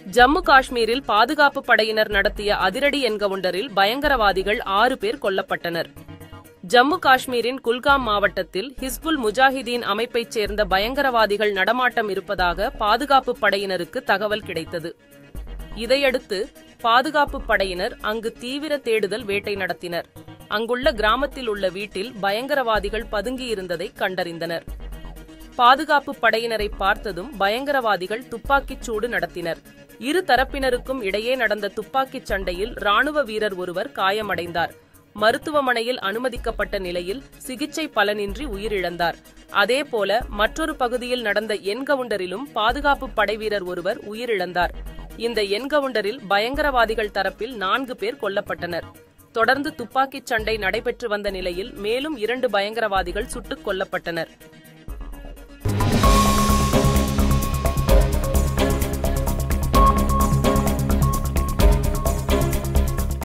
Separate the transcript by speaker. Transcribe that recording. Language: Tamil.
Speaker 1: ஜம்மு காஷ்மீரில் பாதுகாப்பு படையினர் நடத்திய அதிரடி என்கவுண்டரில் பயங்கரவாதிகள் ஆறு பேர் கொல்லப்பட்டனர் ஜம்மு காஷ்மீரின் குல்காம் மாவட்டத்தில் ஹிஸ்புல் முஜாஹிதீன் அமைப்பைச் சேர்ந்த பயங்கரவாதிகள் நடமாட்டம் இருப்பதாக பாதுகாப்பு படையினருக்கு தகவல் கிடைத்தது இதையடுத்து பாதுகாப்பு படையினர் அங்கு தீவிர தேடுதல் வேட்டை நடத்தினர் அங்குள்ள கிராமத்தில் உள்ள வீட்டில் பயங்கரவாதிகள் பதுங்கியிருந்ததை கண்டறிந்தனர் பாதுகாப்பு படையினரை பார்த்ததும் பயங்கரவாதிகள் துப்பாக்கிச் சூடு நடத்தினர் இரு தரப்பினருக்கும் இடையே நடந்த துப்பாக்கிச் சண்டையில் ராணுவ வீரர் ஒருவர் காயமடைந்தார் மருத்துவமனையில் அனுமதிக்கப்பட்ட நிலையில் சிகிச்சை பலனின்றி உயிரிழந்தார் அதேபோல மற்றொரு பகுதியில் நடந்த என்கவுண்டரிலும் பாதுகாப்பு படைவீரர் ஒருவர் உயிரிழந்தார் இந்த என்கவுண்டரில் பயங்கரவாதிகள் தரப்பில் நான்கு பேர் கொல்லப்பட்டனர் தொடர்ந்து துப்பாக்கிச் சண்டை நடைபெற்று வந்த நிலையில் மேலும் இரண்டு பயங்கரவாதிகள் சுட்டுக் கொல்லப்பட்டனர்